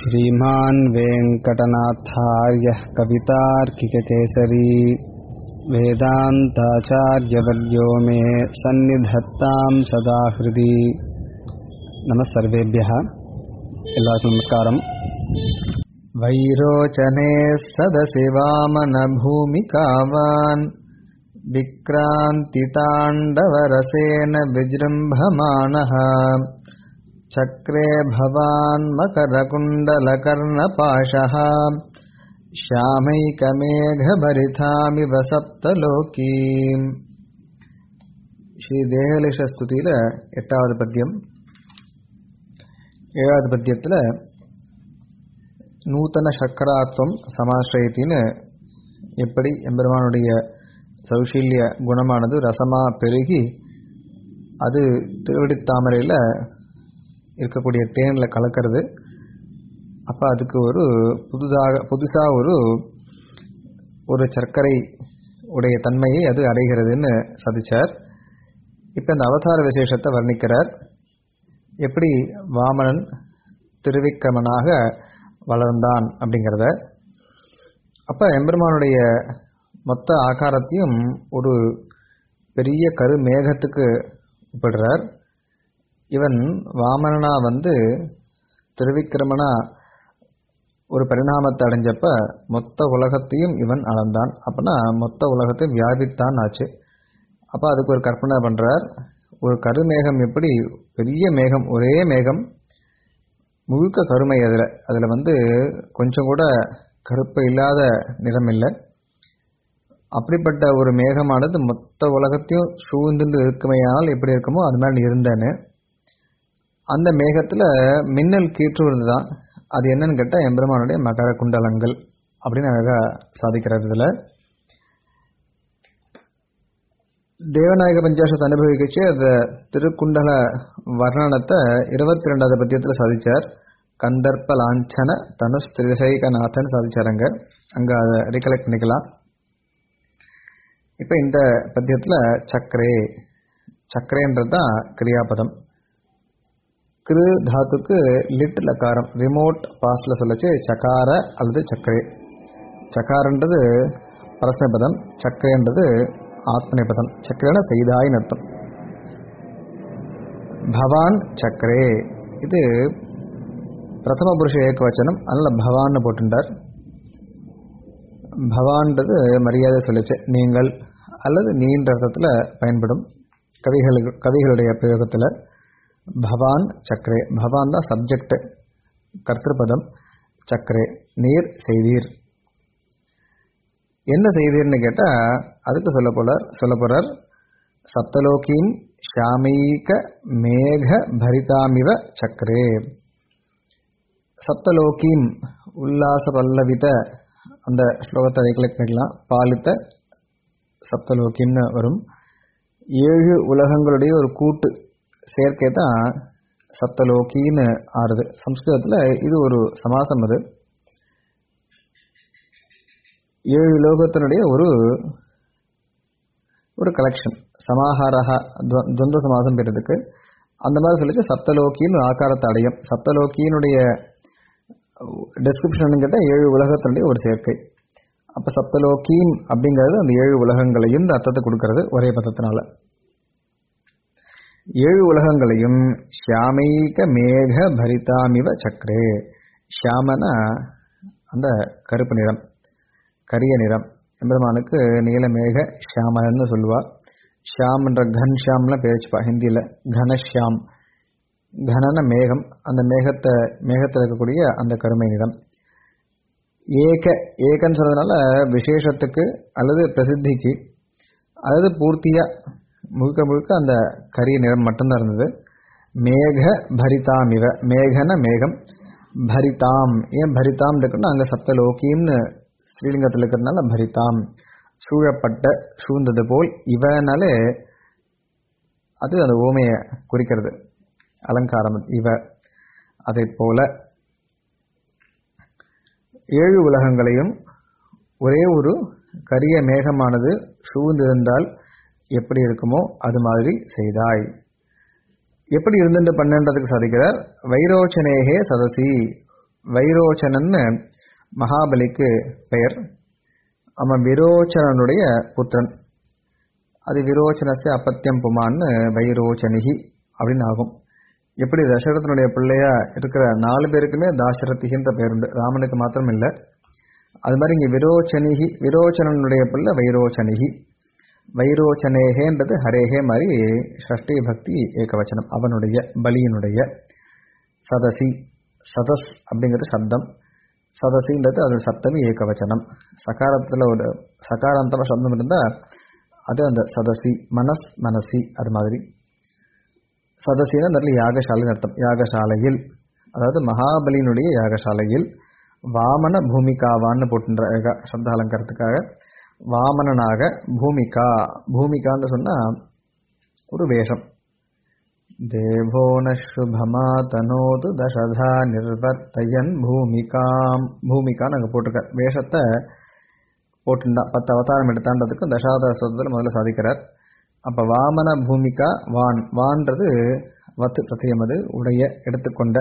श्रीमान् वेङ्कटनाथार्यः कवितार्किककेसरी वेदान्ताचार्यवर्यो मे सन्निधत्तां सदा हृदि नमः सर्वेभ्यः எல்லாருக்கும் நமஸ்காரம் वैरोचने सदसि वामनभूमिकावान् विक्रान्तिताण्डवरसेन विजृम्भमाणः चक्रे भवान् मकरकुण्डलकर्णपाशः श्यामैकमेघभरितामिव सप्तलोकीम् ஸ்ரீ தேகலேஷ ஸ்துதியில எட்டாவது பத்தியம் ஏழாவது பத்தியத்தில் நூத்தன சக்கராத்வம் சமாசிரயத்தின்னு எப்படி எம்பெருமானுடைய சௌஷீல்ய குணமானது ரசமா பெருகி அது திருவடித்தாமரையில் இருக்கக்கூடிய தேனில் கலக்கிறது அப்போ அதுக்கு ஒரு புதுதாக புதுசாக ஒரு ஒரு சர்க்கரை உடைய தன்மையை அது அடைகிறதுன்னு சதிச்சார் இப்போ இந்த அவதார விசேஷத்தை வர்ணிக்கிறார் எப்படி வாமனன் திருவிக்கிரமனாக வளர்ந்தான் அப்படிங்கிறத அப்போ எம்பெருமானுடைய மொத்த ஆகாரத்தையும் ஒரு பெரிய கரு மேகத்துக்கு ஒப்பிடுறார் இவன் வாமனனா வந்து திருவிக்கிரமனா ஒரு பரிணாமத்தை அடைஞ்சப்ப மொத்த உலகத்தையும் இவன் அளந்தான் அப்படின்னா மொத்த உலகத்தையும் வியாபித்தான் ஆச்சு அப்போ அதுக்கு ஒரு கற்பனை பண்ணுறார் ஒரு கருமேகம் எப்படி பெரிய மேகம் ஒரே மேகம் முழுக்க கருமை அதில் அதில் வந்து கொஞ்சம் கூட கருப்பு இல்லாத நிறம் இல்லை அப்படிப்பட்ட ஒரு மேகமானது மொத்த உலகத்தையும் சூழ்ந்துட்டு இருக்குமையானால் எப்படி இருக்குமோ அது மாதிரி இருந்தேன்னு அந்த மேகத்தில் மின்னல் கீற்றுவது தான் அது என்னன்னு கேட்டால் எம்பெருமானுடைய மகர குண்டலங்கள் அப்படின்னு அழகாக சாதிக்கிறார் இதில் தேவநாயக பஞ்சாசத்தை அனுபவிக்கச்சு அந்த திருக்குண்டல வர்ணனத்தை இருபத்தி ரெண்டாவது பத்தியத்தில் சாதிச்சார் கந்தர்ப்ப லாஞ்சன தனுஷ் திரிசைகநாதன் சாதிச்சாருங்க அங்கே அதை ரிகலெக்ட் பண்ணிக்கலாம் இப்போ இந்த பத்தியத்தில் சக்கரே சக்கரேன்றது தான் கிரியாபதம் கிரு தாத்துக்கு லிட் லக்காரம் ரிமோட் பாஸ்டில் சொல்லச்சு சக்கார அல்லது சக்கரே சக்காரன்றது பரஸ்மபதம் சக்கரேன்றது ஆத்மநேபதம் சக்கரேன செய்தாயின்னு அர்த்தம் பவான் சக்கரே இது பிரதம புருஷ ஏகவச்சனம் அதனால் பவான்னு போட்டுட்டார் பவான்றது மரியாதை சொல்லிச்சு நீங்கள் அல்லது நீன்ற அர்த்தத்தில் பயன்படும் கவிகளுக்கு கவிகளுடைய பிரயோகத்தில் பவான் சக்கரே பவான் தான் சப்ஜெக்ட் கர்த்திருப்பதம் சக்கரே நீர் செய்தீர் என்ன செய்தீர்னு கேட்டால் அதுக்கு சொல்ல போறார் சொல்ல போறார் சப்தலோகீம் ஷாமீக மேக பரிதாமிவ சக்கரே சப்தலோகீம் உல்லாச பல்லவித அந்த ஸ்லோகத்தை ரெகுலேட் பண்ணிக்கலாம் பாலித்த சப்தலோகின்னு வரும் ஏழு உலகங்களுடைய ஒரு கூட்டு சேர்க்கை தான் சப்தலோகின்னு ஆறுது சம்ஸ்கிருதத்தில் இது ஒரு சமாசம் அது ஏழு லோகத்தினுடைய ஒரு ஒரு கலெக்ஷன் சமாஹாரா துவந்த சமாசம் பெறதுக்கு அந்த மாதிரி சொல்லிச்சு சப்தலோகின்னு ஆக்காரத்தை அடையும் சப்தலோகியினுடைய டெஸ்கிரிப்ஷன் கேட்டால் ஏழு உலகத்தினுடைய ஒரு சேர்க்கை அப்போ சப்தலோகீம் அப்படிங்கிறது அந்த ஏழு உலகங்களையும் இந்த அர்த்தத்தை கொடுக்கறது ஒரே பதத்தினால ஏழு உலகங்களையும் ஷியாமைக மேக பரிதாமிவ சக்கரே ஷியாமனா அந்த கருப்பு நிறம் கரிய நிறம் எம்பெருமானுக்கு நீலமேக ஷியாமன்னு சொல்லுவா ஷியாம் என்ற கன் ஷியாம்லாம் பேச்சுப்பா ஹிந்தியில் கனஷியாம் கனன மேகம் அந்த மேகத்தை மேகத்தில் இருக்கக்கூடிய அந்த கருமை நிறம் ஏக ஏகன்னு சொல்றதுனால விசேஷத்துக்கு அல்லது பிரசித்திக்கு அல்லது பூர்த்தியாக முழுக்க முழுக்க அந்த கரிய நிறம் மட்டும்தான் இருந்தது மேக பரிதாம் இவ மேகன மேகம் பரிதாம் ஏன் பரிதாம் இருக்குன்னா அங்கே சப்தலோகிம்னு ஸ்ரீலிங்கத்தில் இருக்கிறதுனால பரிதாம் சூழப்பட்ட சூழ்ந்தது போல் இவனாலே அது அந்த ஓமையை குறிக்கிறது அலங்காரம் இவ அதை போல ஏழு உலகங்களையும் ஒரே ஒரு கரிய மேகமானது சூழ்ந்திருந்தால் எப்படி இருக்குமோ அது மாதிரி செய்தாய் எப்படி இருந்துட்டு பண்ணன்றதுக்கு சாதிக்கிறார் வைரோச்சனேகே சதசி வைரோச்சனன்னு மகாபலிக்கு பெயர் அவன் விரோச்சனனுடைய புத்திரன் அது விரோச்சனசே அப்பத்தியம் புமான்னு வைரோச்சனிகி அப்படின்னு ஆகும் எப்படி தசரதனுடைய பிள்ளையா இருக்கிற நாலு பேருக்குமே தாசரதிகின்ற பேர் உண்டு ராமனுக்கு மாத்திரம் இல்லை அது மாதிரி இங்கே விரோச்சனிகி விரோச்சனனுடைய பிள்ளை வைரோச்சனிகி வைரோச்சனேகேன்றது ஹரேகே மாதிரி ஷஷ்டி பக்தி ஏகவச்சனம் அவனுடைய பலியினுடைய சதசி சதஸ் அப்படிங்கிறது சப்தம் சதசின்றது அது சப்தமி ஏகவச்சனம் சகாரத்தில் ஒரு சகாராந்தம சப்தம் இருந்தால் அது அந்த சதசி மனஸ் மனசி அது மாதிரி சதசினா நல்ல யாகசாலை அர்த்தம் யாகசாலையில் அதாவது மகாபலியினுடைய யாகசாலையில் வாமன பூமிகாவான்னு போட்டுன்ற சப்த அலங்காரத்துக்காக வாமனனாக பூமிகா பூமிகான்னு சொன்னால் ஒரு வேஷம் தேவோன சுபமா தனோது தசதா நிர்வர்த்தயன் பூமிகாம் பூமிகான்னு அங்கே போட்டிருக்க வேஷத்தை போட்டுண்டான் பத்து அவதாரம் எடுத்தான்றதுக்கு தசாவதார முதல்ல சாதிக்கிறார் அப்போ வாமன பூமிகா வான் வான்றது வத்து பிரத்தியம் அது உடைய எடுத்துக்கொண்ட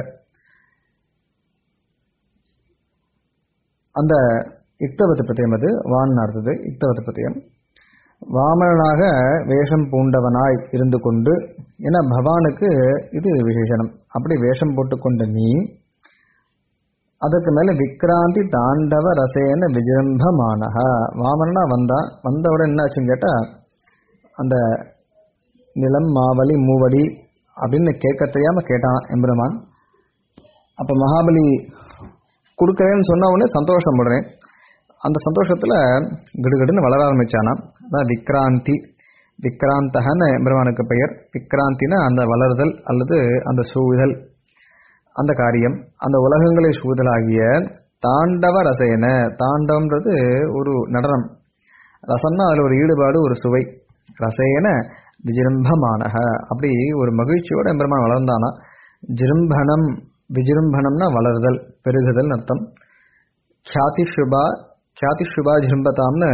அந்த இக்தவத்து பிரத்தியம் அது வான் அர்த்தது இக்தவத்து பிரத்தியம் வாமனாக வேஷம் பூண்டவனாய் இருந்து கொண்டு ஏன்னா பவானுக்கு இது விசேஷனம் அப்படி வேஷம் போட்டுக்கொண்ட நீ அதற்கு மேல விக்ராந்தி தாண்டவ ரசேன விஜம்பமானக வாமனா வந்தா வந்தவுடன் என்ன ஆச்சுன்னு கேட்டா அந்த நிலம் மாவலி மூவடி அப்படின்னு கேட்க தெரியாம கேட்டான் எம்பெருமான் அப்ப மகாபலி கொடுக்கறேன்னு சொன்ன உடனே சந்தோஷம் படுறேன் அந்த சந்தோஷத்துல கிடுகிடுன்னு வளர ஆரம்பிச்சானா அதான் விக்ராந்தி விக்ராந்தகன்னு எம்பெருமானுக்கு பெயர் விக்ராந்தினா அந்த வளர்தல் அல்லது அந்த சூழல் அந்த காரியம் அந்த உலகங்களை சூதலாகிய தாண்டவ ரசையன தாண்டவம்ன்றது ஒரு நடனம் ரசம்னா அதில் ஒரு ஈடுபாடு ஒரு சுவை ரசையன விஜிரும்பமானக அப்படி ஒரு மகிழ்ச்சியோட எம்பெருமான் வளர்ந்தானா ஜிரும்பனம் விஜிரும்பனம்னா வளர்தல் பெருகுதல் அர்த்தம் கியாதி சுபா கியாதி சுபா ஜிரும்பதாம்னு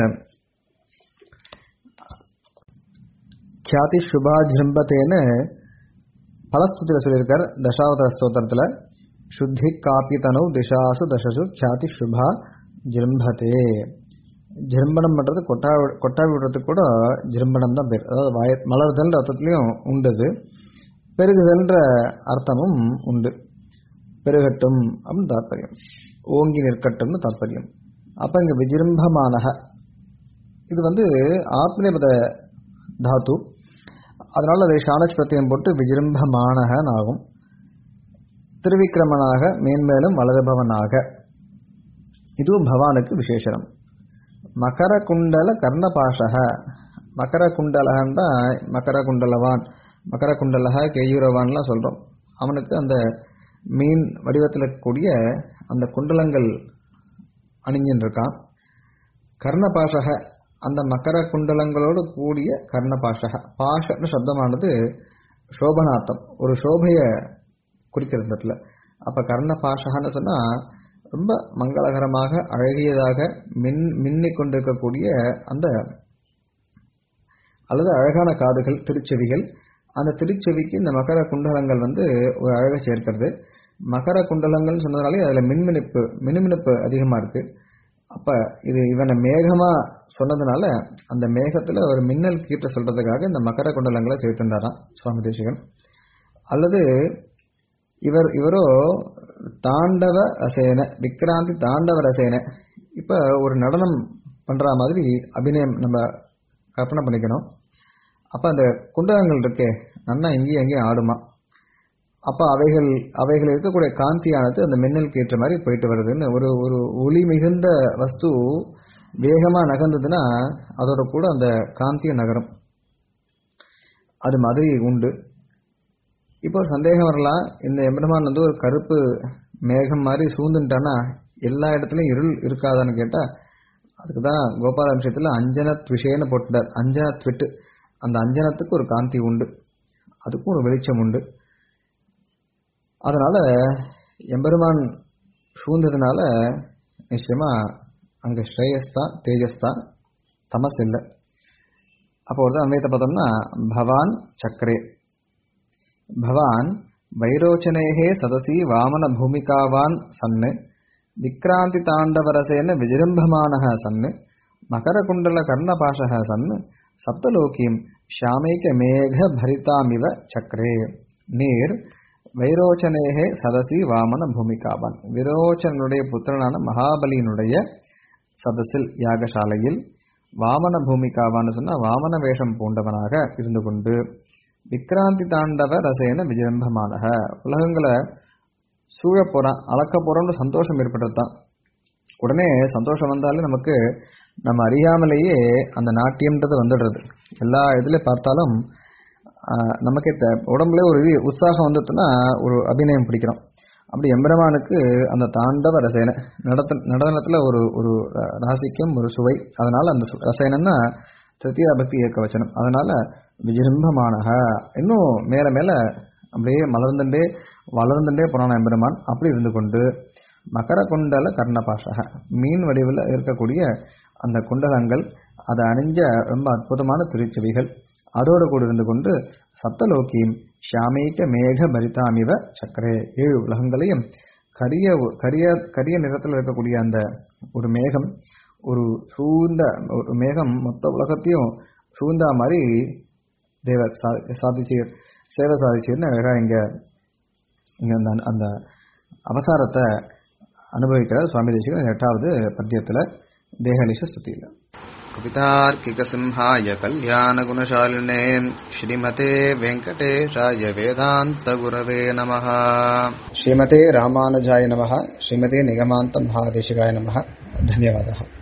கியாதி சுபா ஜிரும்பத்தேன்னு பலஸ்துதியில் சொல்லியிருக்கார் தசாவதார ஸ்தோத்திரத்தில் சுத்தி காப்பி தனு திசாசு தசசு கியாதி சுபா ஜிரும்பதே ஜிரும்பனம் பண்ணுறது கொட்டா கொட்டா விடுறதுக்கு கூட ஜிரும்பனம் தான் பேர் அதாவது வய மலர்தல்ன்ற அர்த்தத்துலையும் உண்டுது பெருகுதல்ன்ற அர்த்தமும் உண்டு பெருகட்டும் அப்படின்னு தாற்பயம் ஓங்கி நிற்கட்டும்னு தாற்பயம் அப்போ இங்கே விஜிரும்பமானக இது வந்து ஆத்மநேபத தாத்து அதனால் அதை ஷானச் பிரத்தியம் போட்டு விஜிரும்பமானகன் ஆகும் திருவிக்கிரமனாக மேன்மேலும் வளருபவனாக இதுவும் பவானுக்கு விசேஷனம் மகர குண்டல கர்ணபாஷக மகர குண்டலகன் தான் மகர குண்டலவான் மகர குண்டலக கேயூரவான்லாம் சொல்கிறோம் அவனுக்கு அந்த மீன் வடிவத்தில் இருக்கக்கூடிய அந்த குண்டலங்கள் அணிஞ்சின்னு இருக்கான் கர்ணபாஷக அந்த மகர குண்டலங்களோடு கூடிய கர்ணபாஷக பாஷன்னு சப்தமானது சோபனார்த்தம் ஒரு சோபையை குறிக்கிறது இந்த இடத்துல அப்போ கர்ணபாஷகன்னு சொன்னால் ரொம்ப மங்களகரமாக அழகியதாக மின் மின்னிக் கொண்டிருக்கக்கூடிய அந்த அல்லது அழகான காதுகள் திருச்செவிகள் அந்த திருச்செவிக்கு இந்த மகர குண்டலங்கள் வந்து ஒரு அழகை சேர்க்கிறது மகர குண்டலங்கள் சொன்னதுனாலே அதில் மின்மினிப்பு மினுமினுப்பு அதிகமாக இருக்கு அப்போ இது இவனை மேகமாக சொன்னதுனால அந்த மேகத்தில் ஒரு மின்னல் கீட்ட சொல்றதுக்காக இந்த மகர குண்டலங்களை சேர்த்துட்டாராம் சுவாமி தேசிகன் அல்லது இவர் இவரோ தாண்டவ ரசேன விக்ராந்தி தாண்டவ ரசேன இப்போ ஒரு நடனம் பண்ணுற மாதிரி அபிநயம் நம்ம கற்பனை பண்ணிக்கணும் அப்போ அந்த குண்டலங்கள் இருக்கே நன்னா இங்கேயும் அங்கேயும் ஆடுமா அப்போ அவைகள் அவைகள் இருக்கக்கூடிய காந்தியானது அந்த மின்னலுக்கு ஏற்ற மாதிரி போயிட்டு வருதுன்னு ஒரு ஒரு ஒளி மிகுந்த வஸ்து வேகமாக நகர்ந்ததுன்னா அதோட கூட அந்த காந்திய நகரம் அது மாதிரி உண்டு இப்போ சந்தேகம் வரலாம் இந்த எம்பெருமான் வந்து ஒரு கருப்பு மேகம் மாதிரி சூழ்ந்துட்டானா எல்லா இடத்துலையும் இருள் இருக்காதான்னு கேட்டால் அதுக்கு தான் கோபால விஷயத்தில் அஞ்சனத் விஷயன்னு போட்டுட்டார் அஞ்சனத் விட்டு அந்த அஞ்சனத்துக்கு ஒரு காந்தி உண்டு அதுக்கும் ஒரு வெளிச்சம் உண்டு அதனால எம்பெருமான் சூழ்ந்ததுனால நிச்சயமா அங்கே ஸ்ரேயஸ் தான் தேஜஸ் தான் தமஸ் இல்லை அப்போ ஒரு அன்வயத்தை பார்த்தோம்னா பவான் சக்கரே பவான் வைரோச்சனேகே சதசி வாமன பூமிகாவான் சன்னு விக்ராந்தி தாண்டவரசேன விஜிரும்பமானः சன்னு மகரகுண்டல கர்ணபாஷः சன்னு சப்தலோகீம் ஷாமைக மேக பரிதாமிவ சக்கரே நீர் வைரோச்சனேகே சதசி வாமன பூமிகாவான் விரோச்சனுடைய புத்திரனான மகாபலியினுடைய சதசில் யாகசாலையில் வாமன பூமிகாவான்னு சொன்னா வாமன வேஷம் பூண்டவனாக இருந்து கொண்டு விக்ராந்தி தாண்டவ ரசேன விஜிரம்பமானக உலகங்களை சூழ போறான் அளக்க போறோம்னு சந்தோஷம் ஏற்பட்டதுதான் உடனே சந்தோஷம் வந்தாலே நமக்கு நம்ம அறியாமலேயே அந்த நாட்டியம்ன்றது வந்துடுறது எல்லா இதுல பார்த்தாலும் ஆஹ், நமக்கே த- உடம்புல ஒரு இது உற்சாகம் வந்துட்டுன்னா ஒரு அபிநயம் பிடிக்கிறோம் அப்படி எம்பெருமானுக்கு அந்த தாண்டவ ரசேன நடத்த நடனத்துல ஒரு ஒரு ர- ராசிக்கும் ஒரு சுவை அதனால அந்த சு- ரசேனன்னா திருத்தியா பக்தி ஏக்க வச்சனம் அதனால விஜிரும்பமானக இன்னும் மேல மேல அப்படியே மலர்ந்துட்டே வளர்ந்துட்டே போனான் எம்பெருமான் அப்படி இருந்து கொண்டு மகர குண்டல கர்ணபாஷக மீன் வடிவில் இருக்கக்கூடிய அந்த குண்டலங்கள் அதை அணிஞ்ச ரொம்ப அற்புதமான திருச்செவிகள் அதோடு கூட இருந்து கொண்டு சப்தலோகியும் ஷாமீக மேக பரிதாமிவ சக்கரே ஏழு உலகங்களையும் கரிய கரிய கரிய நிறத்தில் இருக்கக்கூடிய அந்த ஒரு மேகம் ஒரு சூழ்ந்த ஒரு மேகம் மொத்த உலகத்தையும் சூழ்ந்தா மாதிரி தேவர் சா- சாதிச்சீர் சேவை சாதிச்சீர்னு அழகா இங்க இங்க அந்த அந்த அவதாரத்தை அனுபவிக்கிறார் சுவாமி தேசிகன் இந்த எட்டாவது பத்தியத்துல தேகலிஷ ஸ்துதியில कवितार्किकसिंहाय कल्याणगुणशालिने श्रीमते वेङ्कटेशाय वेदान्तगुरवे नमः ஸ்ரீமதே ராமானுஜாய நமः ஸ்ரீமதே நிகமாந்த மகாதேசிகாய நமः ధన్యవాదः